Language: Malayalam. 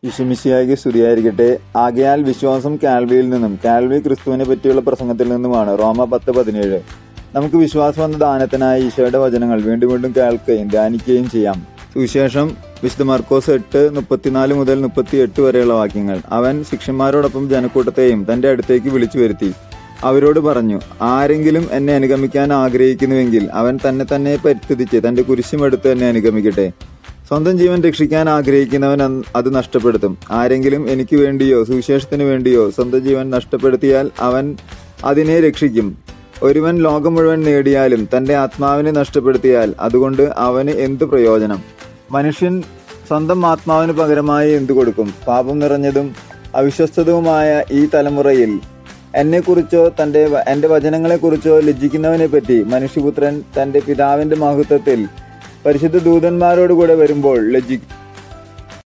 ഇഷുമിശിയായിക്ക് സ്തുതിയായിരിക്കട്ടെ ആകയാൽ വിശ്വാസം കാൽവിയിൽ നിന്നും കാൽവി ക്രിസ്തുവിനെ പറ്റിയുള്ള പ്രസംഗത്തിൽ നിന്നുമാണ് റോമ പത്ത് പതിനേഴ് നമുക്ക് വിശ്വാസം എന്ന ദാനത്തിനായി ഈശോയുടെ വചനങ്ങൾ വീണ്ടും വീണ്ടും കേൾക്കുകയും ധ്യാനിക്കുകയും ചെയ്യാം സുവിശേഷം വിശുദ്ധ മർക്കോസ് എട്ട് മുപ്പത്തിനാല് മുതൽ മുപ്പത്തി എട്ട് വരെയുള്ള വാക്യങ്ങൾ അവൻ ശിഷ്യന്മാരോടൊപ്പം ജനക്കൂട്ടത്തെയും തന്റെ അടുത്തേക്ക് വിളിച്ചു വരുത്തി അവരോട് പറഞ്ഞു ആരെങ്കിലും എന്നെ അനുഗമിക്കാൻ ആഗ്രഹിക്കുന്നുവെങ്കിൽ അവൻ തന്നെ തന്നെ പരിസ്ഥിതിച്ച് തന്റെ കുരിശുമെടുത്ത് എന്നെ അനുഗമിക്കട്ടെ സ്വന്തം ജീവൻ രക്ഷിക്കാൻ ആഗ്രഹിക്കുന്നവൻ അന്ന് അത് നഷ്ടപ്പെടുത്തും ആരെങ്കിലും എനിക്ക് വേണ്ടിയോ സുവിശേഷത്തിന് വേണ്ടിയോ സ്വന്തം ജീവൻ നഷ്ടപ്പെടുത്തിയാൽ അവൻ അതിനെ രക്ഷിക്കും ഒരുവൻ ലോകം മുഴുവൻ നേടിയാലും തന്റെ ആത്മാവിനെ നഷ്ടപ്പെടുത്തിയാൽ അതുകൊണ്ട് അവന് എന്ത് പ്രയോജനം മനുഷ്യൻ സ്വന്തം ആത്മാവിന് പകരമായി എന്തു കൊടുക്കും പാപം നിറഞ്ഞതും അവിശ്വസ്തതുമായ ഈ തലമുറയിൽ എന്നെക്കുറിച്ചോ തന്റെ വ- എന്റെ വചനങ്ങളെക്കുറിച്ചോ ലജ്ജിക്കുന്നവനെ പറ്റി മനുഷ്യപുത്രൻ തന്റെ പിതാവിന്റെ മഹത്വത്തിൽ പരിശുദ്ധ ദൂതന്മാരോടുകൂടെ വരുമ്പോൾ ലജ്ജി